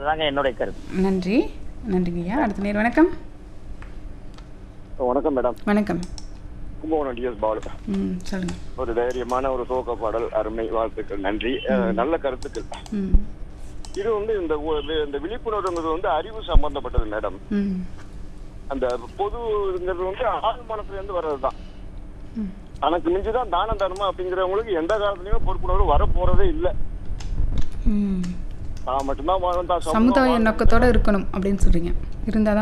தாங்க என்னுடைய கருத்து நன்றி நன்றிங்க ஐயா அடுத்த நேர் வணக்கம் வணக்கம் மேடம் வணக்கம் கும்பகோணம் டிஎஸ் பாலு ம் சொல்லுங்க ஒரு தைரியமான ஒரு சோக பாடல் அருமை வாழ்த்துக்கள் நன்றி அஹ், நல்ல கருத்துக்கள் ம் இது வந்து இந்த ஒ- இந்த விழிப்புணர்வுங்கிறது வந்து அறிவு சம்பந்தப்பட்டது மேடம் ம் அந்த பொதுங்கிறது வந்து ஆள் மனசுல இருந்து வர்றதுதான் ம். தனக்கு மிஞ்சிதான் தான தர்மம் அப்படிங்கிறவங்களுக்கு எந்த காலத்துலயுமே பொறுப்புணர்வு வர போறதே இல்ல ம் தான் மட்டும்தான் வாழணும் தான் சமூகம் சமுதாய வாழணும். நோக்கத்தோட இருக்கணும் அப்படின்னு சொல்றீங்க இருந்தால்